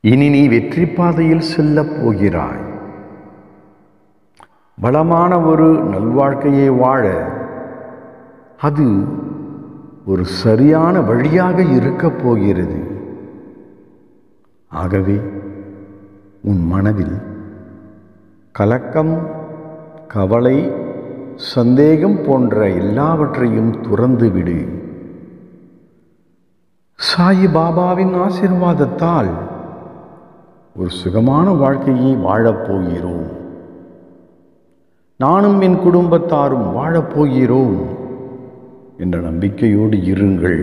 இனி நீ வெற்றி பாதையில் செல்லப் போகிறாய் வளமான ஒரு நல்வாழ்க்கையை வாழ அது ஒரு சரியான வழியாக இருக்கப் போகிறது ஆகவே உன் மனதில் கலக்கம் கவலை சந்தேகம் போன்ற எல்லாவற்றையும் துறந்து விடு சாயி பாபாவின் ஆசிர்வாதத்தால் ஒரு சுகமான வாழ்க்கையை வாழப் போகிறோம் நானும் என் குடும்பத்தாரும் வாழப் போகிறோம் என்ற நம்பிக்கையோடு இருங்கள்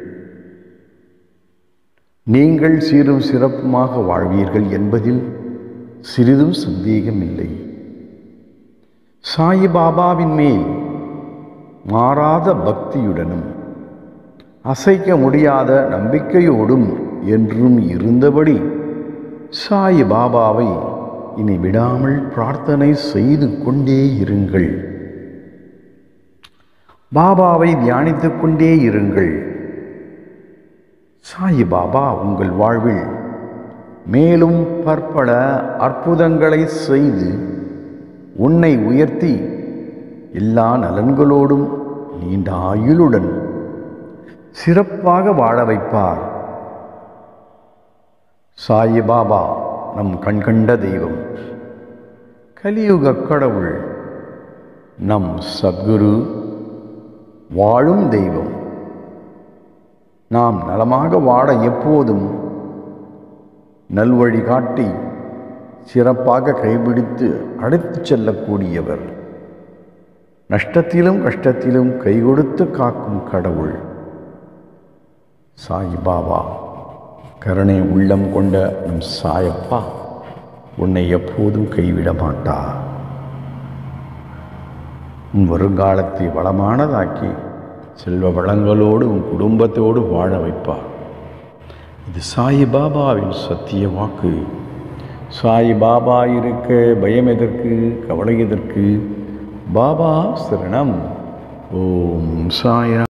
நீங்கள் சீரும் சிறப்புமாக வாழ்வீர்கள் என்பதில் சிறிதும் சந்தேகமில்லை சாயி பாபாவின் மேல் மாறாத பக்தியுடனும் அசைக்க முடியாத நம்பிக்கையோடும் என்றும் இருந்தபடி சாயி பாபாவை இனி விடாமல் பிரார்த்தனை செய்து கொண்டே இருங்கள் பாபாவை தியானித்துக் கொண்டே இருங்கள் சாயி பாபா உங்கள் வாழ்வில் மேலும் பற்பல அற்புதங்களை செய்து உன்னை உயர்த்தி எல்லா நலன்களோடும் நீண்ட ஆயுளுடன் சிறப்பாக வாழ வைப்பார் சாயி பாபா நம் கண்கண்ட தெய்வம் கலியுக கடவுள் நம் சத்குரு வாழும் தெய்வம் நாம் நலமாக வாழ எப்போதும் நல்வழி காட்டி சிறப்பாக கைபிடித்து அழைத்துச் செல்லக்கூடியவர் நஷ்டத்திலும் கஷ்டத்திலும் கை கொடுத்து காக்கும் கடவுள் சாய் பாபா கருணை உள்ளம் கொண்ட நம் சாயப்பா உன்னை எப்போதும் கைவிட மாட்டார் உன் வருங்காலத்தை வளமானதாக்கி செல்வ வளங்களோடு உன் குடும்பத்தோடு வாழ வைப்பார் இது சாய் பாபாவின் சத்திய வாக்கு சாய் பாபா இருக்க பயம் எதற்கு கவலை எதற்கு பாபா சரணம் ஓம் சாயா